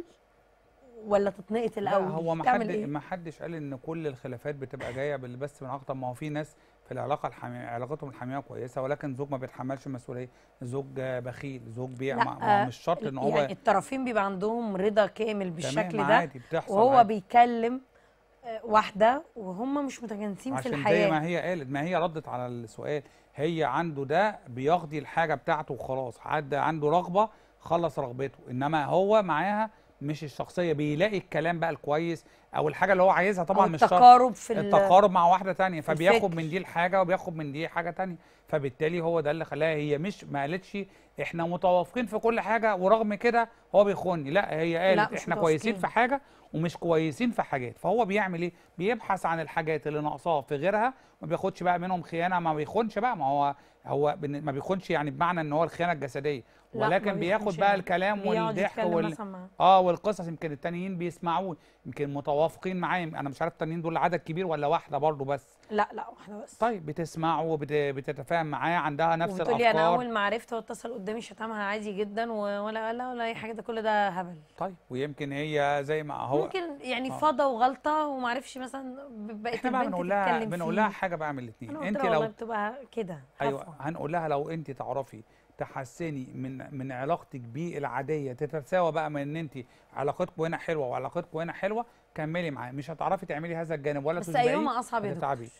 ولا تتنقط لا الاول هو ما تعمل حد ايه ما حدش قال ان كل الخلافات بتبقى جايه بال- بس من اكتر ما هو في ناس في العلاقه الحميميه علاقتهم الحميميه كويسه ولكن زوج ما بيتحملش مسؤوليه زوج بخيل زوج بيع لا، ما ما هو آه، مش شرط ان هو يعني الطرفين بيبقى عندهم رضا كامل بالشكل تمام ده عادي بتحصل وهو عادي. بيكلم آه، واحده وهم مش متجانسين في عشان زي الحياه ما هي قالت ما هي ردت على السؤال هي عنده ده بيقضي الحاجه بتاعته وخلاص حد عنده رغبه خلص رغبته انما هو معاها مش الشخصيه بيلاقي الكلام بقى الكويس او الحاجه اللي هو عايزها طبعا أو مش شرط التقارب في ال- التقارب مع واحده تانية في فبياخد الفكر. من دي الحاجه وبياخد من دي حاجه تانية فبالتالي هو ده اللي خلاها هي مش ما قالتش احنا متوافقين في كل حاجه ورغم كده هو بيخوني لا هي قالت مش احنا كويسين متوافقين. في حاجه ومش كويسين في حاجات فهو بيعمل ايه بيبحث عن الحاجات اللي ناقصاه في غيرها ما بياخدش بقى منهم خيانه ما بيخونش بقى ما هو هو بن- ما بيخونش يعني بمعنى ان هو الخيانه الجسديه لا، ما ولكن بياخد بيخونش بقى يعني. الكلام بيقعد والضحك يتكلم وال... مثلا معاه. اه والقصص يمكن التانيين بيسمعوه يمكن متوافقين معاه انا مش عارف التانيين دول عدد كبير ولا واحده برضو بس لا لا واحده بس طيب بتسمعه وبتتفاهم معاه عندها نفس وبتقولي انا الافكار اول ما عرفت هو اتصل قدامي شتمها عادي جدا و- ولا ولا ولا اي حاجه ده كل ده هبل طيب ويمكن هي زي ما هو ممكن يعني آه. فضى وغلطه وما عرفش مثلا ب- بقت احنا بقى البنت بنقول لها تتكلم بنقول فيه. لها حاجه بقى من الاثنين انا قلت انت لها والله لو بتبقى كده ايوه هفوة. هنقول لها لو انت تعرفي تحسني من من علاقتك بيه العاديه تتساوى بقى من ان انت علاقتكم هنا حلوه وعلاقتكم هنا حلوه كملي معاه مش هتعرفي تعملي هذا الجانب ولا بس تسبقيه ايهما اصعب يا هتتعبي. دكتور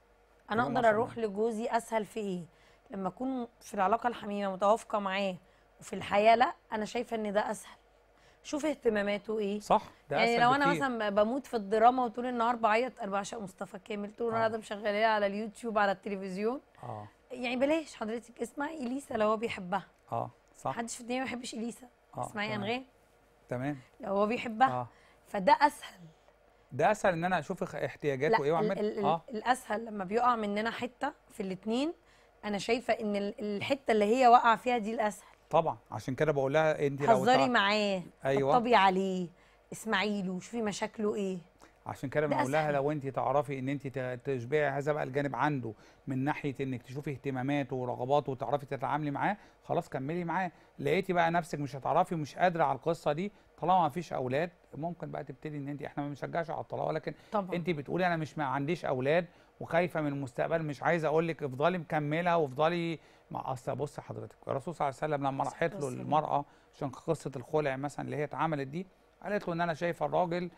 انا أيهما اقدر أصعب اروح لجوزي اسهل في ايه لما اكون في العلاقه الحميمه متوافقه معاه وفي الحياه لا انا شايفه ان ده اسهل شوف اهتماماته ايه صح ده يعني أسهل لو انا بكتير. مثلا بموت في الدراما وطول النهار بعيط انا بعشق مصطفى كامل طول النهار آه. ده مشغلاه على اليوتيوب على التلفزيون اه يعني بلاش حضرتك اسمعي اليسا لو هو بيحبها اه صح محدش في الدنيا ما بيحبش اليسا آه، اسمعي تمام. انغام تمام لو هو بيحبها اه فده اسهل ده اسهل ان انا اشوف اخ- احتياجاته ايه لا واعمل ال ال اه الاسهل لما بيقع مننا حته في الاتنين انا شايفه ان ال- الحته اللي هي واقعه فيها دي الاسهل طبعا عشان كده بقول لها انت لو هزري تع- معاه أيوة. طبطبي عليه اسمعي له شوفي مشاكله ايه عشان كده ده بنقول لها أسهل. لو انت تعرفي ان انت ت- تشبعي هذا بقى الجانب عنده من ناحيه انك تشوفي اهتماماته ورغباته وتعرفي تتعاملي معاه خلاص كملي معاه لقيتي بقى نفسك مش هتعرفي ومش قادره على القصه دي طالما ما فيش اولاد ممكن بقى تبتدي ان انت احنا ما بنشجعش على الطلاق ولكن طبعا انت بتقولي انا مش ما عنديش اولاد وخايفه من المستقبل مش عايزه اقول لك افضلي مكمله وافضلي ما اصل بص حضرتك الرسول صلى الله عليه وسلم لما راحت له والسلام. المراه عشان قصه الخلع مثلا اللي هي اتعملت دي قالت له ان انا شايفه الراجل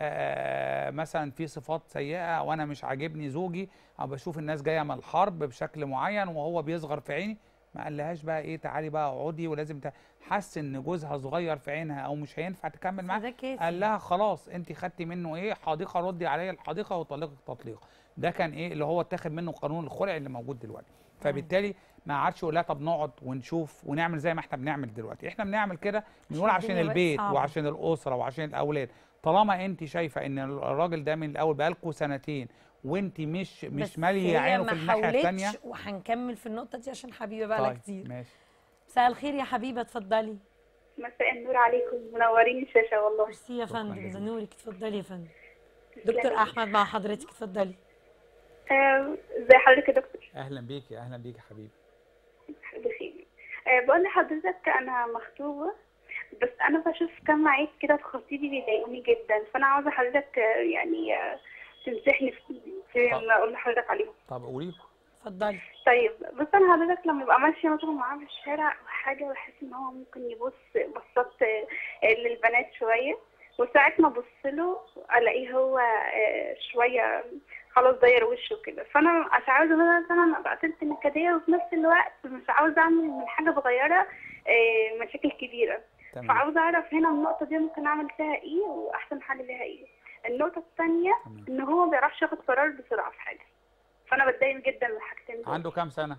آه مثلا في صفات سيئه وانا مش عاجبني زوجي او بشوف الناس جايه من الحرب بشكل معين وهو بيصغر في عيني ما قالهاش بقى ايه تعالي بقى اقعدي ولازم ت- حس ان جوزها صغير في عينها او مش هينفع تكمل معاه ده كافي قال لها خلاص انت خدتي منه ايه حديقه ردي عليا الحديقه وطلقك تطليق ده كان ايه اللي هو اتاخد منه قانون الخلع اللي موجود دلوقتي فبالتالي ما عادش يقول لها طب نقعد ونشوف ونعمل زي ما احنا بنعمل دلوقتي احنا بنعمل كده بنقول عشان عشان الدنيا بقت البيت صعبة. وعشان الاسره وعشان الاولاد طالما انت شايفه ان الراجل ده من الاول بقالكوا سنتين وانت مش مش بس ماليه هي عينه ما في الناحيه الثانيه حاولتش وهنكمل في النقطه دي عشان حبيبه بقى لها طيب كتير ماشي مساء الخير يا حبيبه اتفضلي مساء النور عليكم منورين الشاشة والله ميرسي يا شكراً فندم جزيلاً. ده نورك اتفضلي يا فندم تسلمي. دكتور احمد مع حضرتك اتفضلي آه، ازي حضرتك يا دكتور اهلا بيكي اهلا بيكي يا حبيبي بخير آه، بقول لحضرتك انا مخطوبة بس انا بشوف كم عيب كده في خطيبي بيضايقوني جدا فانا عاوزة حضرتك آه، يعني آه، تنصحني في في طب. ما اقول لحضرتك عليهم طب قولي اتفضلي طيب بص انا حضرتك لما ببقى ماشية مثلا معاه في الشارع او حاجة بحس ان هو ممكن يبص بصات آه، للبنات شوية وساعات ما ابص له الاقيه هو آه، شوية خلاص داير وشه كده فانا مش عاوزة مثلا ابقى بنت نكدية وفي نفس الوقت مش عاوزة اعمل من حاجة صغيرة آه، مشاكل كبيرة تمام فعاوزة اعرف هنا النقطة دي ممكن اعمل فيها ايه واحسن حل ليها ايه النقطة الثانية تمام. ان هو ما بيعرفش ياخد قرار بسرعة في حاجة فانا بتضايق جدا من الحاجتين دول عنده كام سنه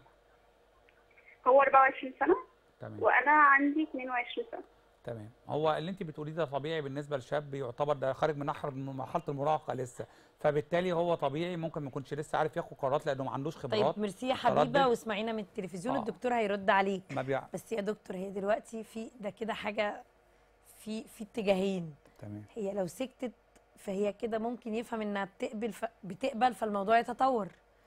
هو 24 سنة تمام وانا عندي 22 سنة تمام هو اللي انت بتقوليه ده طبيعي بالنسبه لشاب يعتبر ده خارج من نحر من مرحله المراهقه لسه فبالتالي هو طبيعي ممكن ما يكونش لسه عارف ياخد قرارات لانه ما عندوش خبرات طيب ميرسي يا متردد. حبيبه واسمعينا من التلفزيون آه. الدكتور هيرد عليك ما بيع بس يا دكتور هي دلوقتي في ده كده حاجه في في اتجاهين تمام هي لو سكتت فهي كده ممكن يفهم انها بتقبل ف... بتقبل فالموضوع يتطور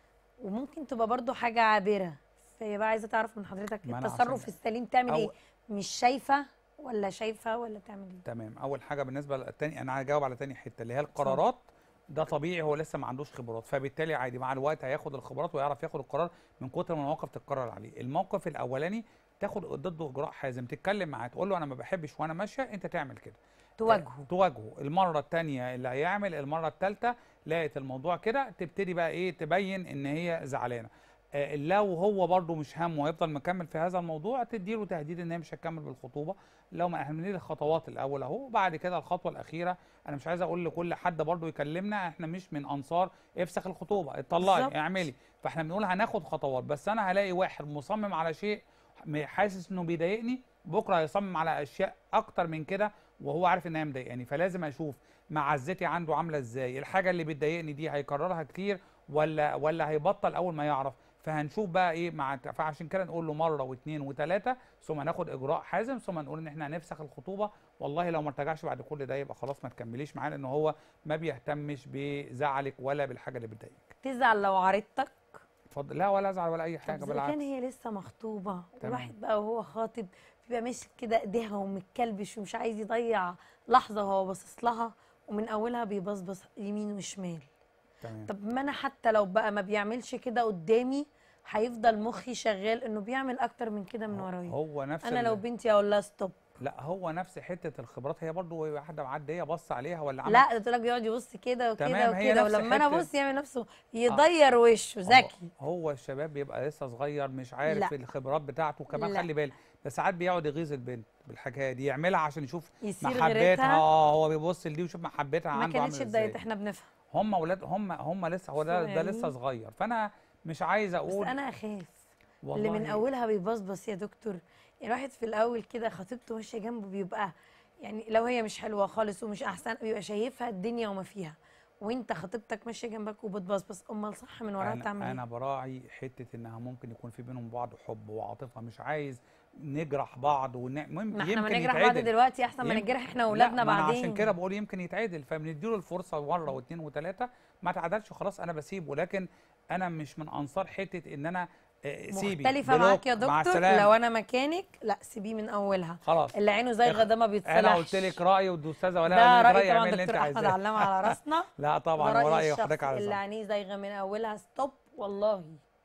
وممكن تبقى برضو حاجه عابره فهي بقى عايزه تعرف من حضرتك ما أنا التصرف عشان- السليم تعمل ايه أو- مش شايفه ولا شايفه ولا تعمل ايه تمام اول حاجه بالنسبه للتاني انا هجاوب على تاني حته اللي هي القرارات ده طبيعي هو لسه ما عندوش خبرات فبالتالي عادي مع الوقت هياخد الخبرات ويعرف ياخد القرار من كتر ما المواقف تتكرر عليه الموقف الاولاني تاخد ضده اجراء حازم تتكلم معاه تقول له انا ما بحبش وانا ماشيه انت تعمل كده تواجهه تواجهه المره الثانيه اللي هيعمل المره الثالثه لقيت الموضوع كده تبتدي بقى ايه تبين ان هي زعلانه آه، لو هو برضو مش همه وهيفضل مكمل في هذا الموضوع تديله تهديد ان هي مش هتكمل بالخطوبه لو ما احنا بندي الخطوات الاول اهو بعد كده الخطوه الاخيره انا مش عايز اقول لكل حد برضو يكلمنا احنا مش من انصار افسخ الخطوبه اتطلقي بالظبط. اعملي فاحنا بنقول هناخد خطوات بس انا هلاقي واحد مصمم على شيء حاسس انه بيضايقني بكره هيصمم على اشياء اكتر من كده وهو عارف ان هي مضايقاني فلازم اشوف معزتي عنده عامله ازاي الحاجه اللي بتضايقني دي هيكررها كتير ولا ولا هيبطل اول ما يعرف فهنشوف بقى ايه مع فعشان كده نقول له مره واثنين وثلاثه ثم ناخد اجراء حازم ثم نقول ان احنا هنفسخ الخطوبه والله لو ما ارتجعش بعد كل ده يبقى خلاص ما تكمليش معاه لان هو ما بيهتمش بزعلك ولا بالحاجه اللي بتضايقك تزعل لو عرضتك اتفضل لا ولا ازعل ولا اي حاجه طب اذا كان بالعكس هي لسه مخطوبه تمام. والواحد بقى وهو خاطب بيبقى ماسك كده ايديها ومتكلبش ومش عايز يضيع لحظه وهو باصص لها ومن اولها بيبصبص يمين وشمال تمام طب ما انا حتى لو بقى ما بيعملش كده قدامي هيفضل مخي شغال انه بيعمل اكتر من كده من ورايا هو نفس انا ال- لو بنتي اقول لها ستوب لا هو نفس حته الخبرات هي برضو واحده معديه بص عليها ولا عمل لا ده تقول لك بيقعد يبص كده وكده تمام، هي وكده نفس ولما انا حتة- ابص يعمل نفسه يضير وشه ذكي هو هو الشباب بيبقى لسه صغير مش عارف لا. الخبرات بتاعته كمان لا. خلي بالك ده ساعات بيقعد يغيظ البنت بالحكايه دي يعملها عشان يشوف يصير محبتها غيرتها اه هو بيبص لدي ويشوف محبتها ما عنده كانتش عامله بدايه ازاي احنا بنفهم هم اولاد هم هم لسه هو ده ده يعني- لسه صغير فانا مش عايز بس اقول انا اخاف والله اللي من اولها بيبصبص يا دكتور يعني الواحد في الاول كده خطيبته ماشيه جنبه بيبقى يعني لو هي مش حلوه خالص ومش احسن بيبقى شايفها الدنيا وما فيها وانت خطيبتك ماشيه جنبك وبتبصبص امال صح من وراها انا, تعمل أنا ايه براعي حته انها ممكن يكون في بينهم بعض حب وعاطفه مش عايز نجرح بعض ون... المهم ما احنا ما يمكن نجرح بعض يتعدل. دلوقتي احسن ما يم- نجرح احنا لا، واولادنا ما أنا بعدين عشان كده بقول يمكن يتعدل فبنديله الفرصه مره واثنين وثلاثه ما تعدلش خلاص انا بسيبه لكن انا مش من انصار حته ان انا آه، سيبي مختلفه بلوك، معاك يا مع دكتور السلامة. لو انا مكانك لا سيبيه من اولها خلاص اللي عينه زيغه ده ما بيتصلحش انا قلت لك رايي والاستاذه ولا ده قالت راي طبعا اعمل اللي انت دكتور احمد عايزاه علامه على راسنا لا طبعا ده رأيي ورايي الشخصي وحضرتك على اللي ذنب. عينيه زايغه من اولها ستوب والله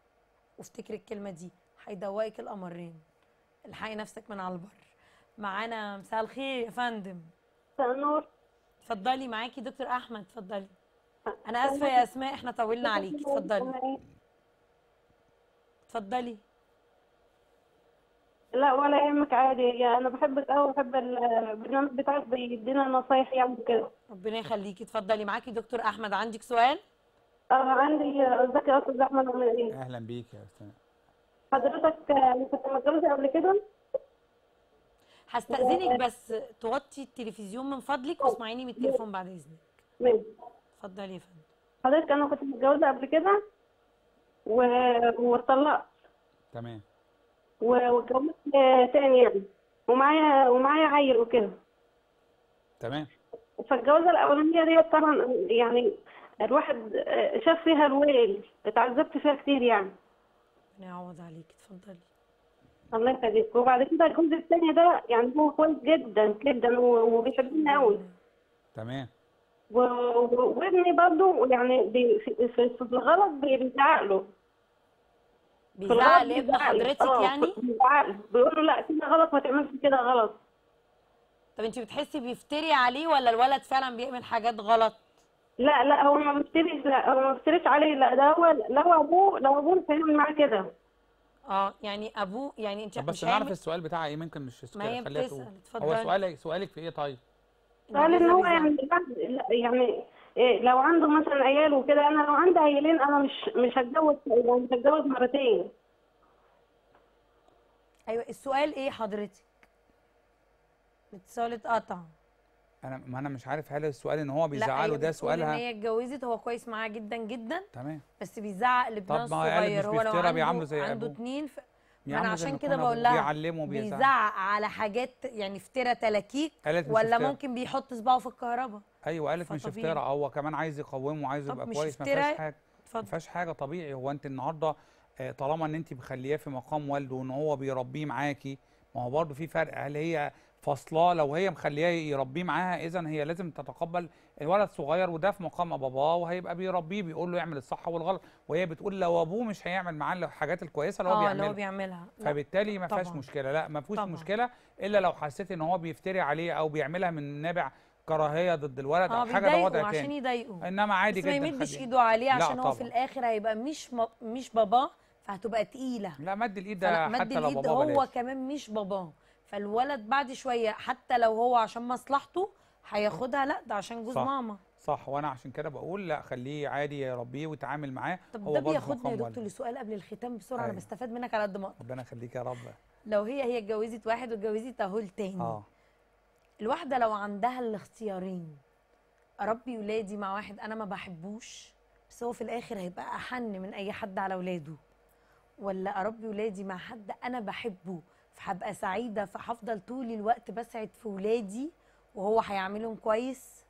وافتكري الكلمه دي هيدوقك القمرين الحقي نفسك من على البر معانا مساء الخير يا فندم نور اتفضلي معاكي دكتور احمد اتفضلي انا اسفه يا اسماء احنا طولنا عليكي اتفضلي اتفضلي لا ولا يهمك عادي يعني انا بحبك قوي وبحب البرنامج بتاعك بيدينا نصايح يعني كده ربنا يخليكي اتفضلي معاكي دكتور احمد عندك سؤال آه عندي ازيك يا استاذ احمد عامل ايه اهلا بيك يا استاذ حضرتك آه، كنت متجوزه قبل كده هستأذنك بس توطي التلفزيون من فضلك واسمعيني من التليفون بعد اذنك ماشي اتفضلي يا فندم حضرتك انا كنت متجوزه قبل كده و... واتطلقت تمام و- واتجوزت آه، تاني يعني ومعايا ومعايا عيل وكده تمام فالجوازه الاولانيه ديت طبعا يعني الواحد آه، شاف فيها الويل اتعذبت فيها كتير يعني ربنا يعوض عليك اتفضلي الله يخليك وبعد كده الجوز التاني ده يعني هو كويس جدا جدا و- وبيحبني قوي تمام و- و- وابني برضه يعني بي- في, في, في الغلط بي- بيزعق له في بيزعق الغلط لابن بيزعق له. حضرتك آه، يعني بيزعق له بيقول له لا كده غلط ما تعملش كده غلط طب انت بتحسي بيفتري عليه ولا الولد فعلا بيعمل حاجات غلط لا لا هو ما بيفتريش لا هو ما بيفتريش عليه لا ده هو لو ابوه لو ابوه مش هيعمل معاه كده اه يعني ابوه يعني انت طب بس مش نعرف هيعمل السؤال بتاعها ايه ممكن مش ما هي خليها بتسأل، تقول. اتفضلي. هو سؤالك سؤالك في ايه طيب قال ان هو بيزعق. يعني الواحد- لا، يعني إيه لو عنده مثلا عيال وكده انا لو عندي عيالين انا مش مش هتجوز يعني مش هتجوز مرتين ايوه السؤال ايه حضرتك الاتصال اتقطع انا ما انا مش عارف هل السؤال ان هو لا بيزعله أيوة ده بتقول ان سؤالها هي اتجوزت هو كويس معاها جدا جدا تمام بس بيزعق لابنها طب ما هو قالت مش الصغير هو لو بيفترى، عنده بيعامله زي عنده أبوه. اتنين ف... ما بيعامله انا زي ما عشان يكون كده أبوه، بقول لها بيعلمه وبيزعق. بيزعق على حاجات يعني افترى تلاكيك قالت مش ولا افتراء. ممكن بيحط صباعه في الكهرباء ايوه قالت مش فطبيعي. افتراء هو كمان عايز يقومه وعايز طب يبقى مش كويس ما افتراء؟ فيهاش حاجه ما اتفضل فيهاش حاجه طبيعي هو انت النهارده آه، طالما ان انت مخلياه في مقام والده وان هو بيربيه معاكي ما هو برضه في فرق هل هي فاصلاه لو هي مخلياه يربيه معاها اذا هي لازم تتقبل الولد صغير وده في مقام باباه وهيبقى بيربيه بيقول له يعمل الصح والغلط وهي بتقول لو ابوه مش هيعمل معاه الحاجات الكويسه اللي هو اه اللي هو بيعملها بيعملها لا، فبالتالي ما فيهاش طبعاً. مشكله لا ما فيهوش طبعاً. مشكله الا لو حسيت ان هو بيفتري عليه او بيعملها من نابع كراهيه ضد الولد اه او حاجه ده بيضايقه وضع عشان تاني يضايقه انما عادي بس ما جدا يمدش خليه. ايده عليه لا عشان هو في طبعاً. الاخر هيبقى مش م... مش باباه فهتبقى تقيله لا مد الايد فلا ده مد حتى لو الايد باباه هو بلاش كمان مش باباه فالولد بعد شويه حتى لو هو عشان مصلحته هياخدها لا ده عشان جوز صح. ماما صح وانا عشان كده بقول لا خليه عادي يربيه ويتعامل معاه طب هو ده برضه في بياخدنا يا مقام دكتور والده. لسؤال قبل الختام بسرعه انا أيوة. بستفاد منك على قد ما اقدر ربنا يخليك يا رب لو هي هي اتجوزت واحد واتجوزت اهو التاني اه الواحده لو عندها الاختيارين اربي ولادي مع واحد انا ما بحبوش بس هو في الاخر هيبقى احن من اي حد على ولاده ولا اربي ولادي مع حد انا بحبه فهبقى سعيده فهفضل طول الوقت بسعد في ولادي وهو هيعملهم كويس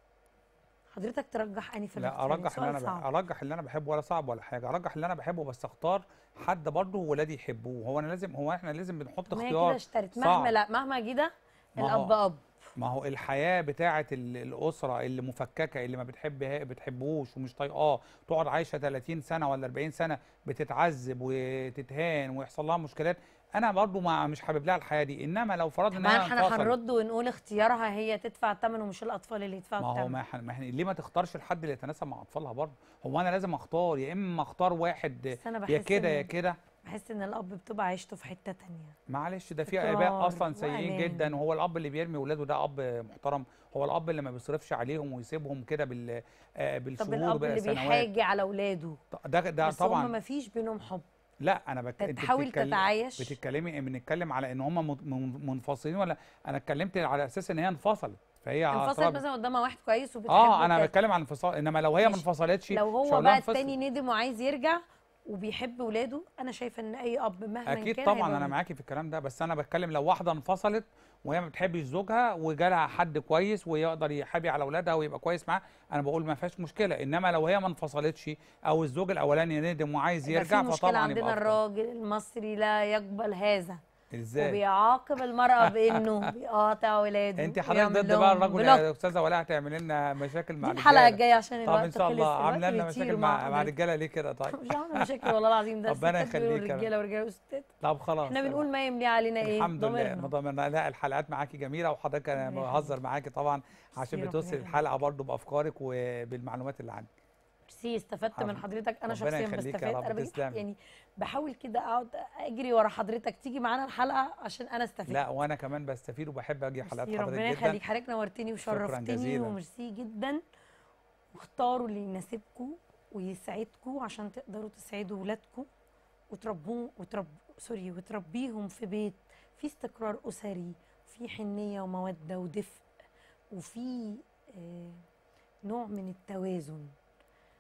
حضرتك ترجح اني في لا الاختيارين؟ ارجح اللي سؤال انا بح- صعب. ارجح اللي انا بحبه ولا صعب ولا حاجه ارجح اللي انا بحبه بس اختار حد برضه ولادي يحبوه هو انا لازم هو احنا لازم بنحط ما هي اختيار كده اشترت صعب. مهما لا مهما كده ما هو- الاب اب ما هو الحياه بتاعه ال- الاسره اللي مفككه اللي ما بتحبها بتحبوش ومش طايقاه تقعد عايشه 30 سنه ولا 40 سنه بتتعذب وتتهان ويحصل لها مشكلات انا برضو ما مش حابب لها الحياه دي انما لو فرضنا طبعا انها احنا انفصلت هنرد ونقول اختيارها هي تدفع الثمن ومش الاطفال اللي يدفعوا ما هو الثمن ما احنا ما احنا ليه ما تختارش الحد اللي يتناسب مع اطفالها برضه هو انا لازم اختار يا اما اختار واحد بس أنا يا بحس كده إن- يا كده بحس ان الاب بتبقى عيشته في حته تانية معلش ده في إصرار اباء اصلا سيئين وأمان. جدا وهو الاب اللي بيرمي ولاده ده اب محترم هو الاب اللي ما بيصرفش عليهم ويسيبهم كده بال آه، طب بالشهور الاب اللي بالسنوات بيحاجي على اولاده ده ده بس طبعا هم ما فيش بينهم حب لا انا بك... انت تحاول بتتكلم- تتعايش بتتكلمي بنتكلم على ان هم من- من- منفصلين ولا انا اتكلمت على اساس ان هي انفصلت فهي انفصلت هتربي. مثلا قدامها واحد كويس وبتحبه اه انا وكده. بتكلم عن انفصال انما لو هي ما مش- انفصلتش لو مش هو هقول لها بقى انفصل. التاني ندم وعايز يرجع وبيحب ولاده انا شايفه ان اي اب مهما اكيد كان طبعا هيبقى انا ولاده. معاكي في الكلام ده بس انا بتكلم لو واحده انفصلت وهي ما بتحبش زوجها وجالها حد كويس ويقدر يحابي على اولادها ويبقى كويس معاها انا بقول ما فيهاش مشكله انما لو هي ما انفصلتش او الزوج الاولاني ندم وعايز يبقى يرجع في مشكله فطبعا عندنا يبقى أفضل. الراجل المصري لا يقبل هذا ازاي وبيعاقب المرأة بانه بيقاطع ولاده انت حضرتك ويعمل ضد لهم بقى الرجل بلوك. يا استاذه ولا هتعمل لنا مشاكل مع دي الحلقة الرجالة؟ الجاية عشان طب الوقت ان شاء خلص، الله الوقت عامله لنا بيطير مشاكل مع مع مع حضرتك. الرجاله ليه كده طيب مش عامله مشاكل والله العظيم ده ربنا الستات بيقولوا يخليك يا رب. رجاله ورجاله وستات طب خلاص احنا بنقول ما يملي علينا ايه الحمد لله ضميرنا. مضمرنا لا الحلقات معاكي جميله وحضرتك انا ربنا بهزر معاكي طبعا عشان ربنا بتوصل يخليك. الحلقه برضو بافكارك وبالمعلومات اللي عندك ميرسي استفدت من حبيبي. حضرتك انا ربنا شخصيا يخليك يا بستفاد رب، انا بجيب تسلمي. يعني بحاول كده اقعد اجري ورا حضرتك تيجي معانا الحلقه عشان انا استفدت لا وانا كمان بستفيد وبحب اجي حلقات ميرسي، حضرتك ربنا جدا يخليك حضرتك نورتني وشرفتني جزيلا. وميرسي جدا واختاروا اللي يناسبكم ويسعدكم عشان تقدروا تسعدوا ولادكم وتربوهم وترب سوري وتربيهم في بيت في استقرار اسري في حنيه وموده ودفء وفي آه، نوع من التوازن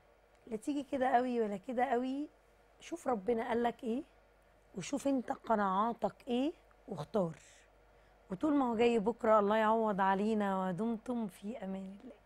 لا تيجي كده قوي ولا كده قوي شوف ربنا قالك ايه وشوف انت قناعاتك ايه واختار وطول ما هو جاي بكره الله يعوض علينا ودمتم في امان الله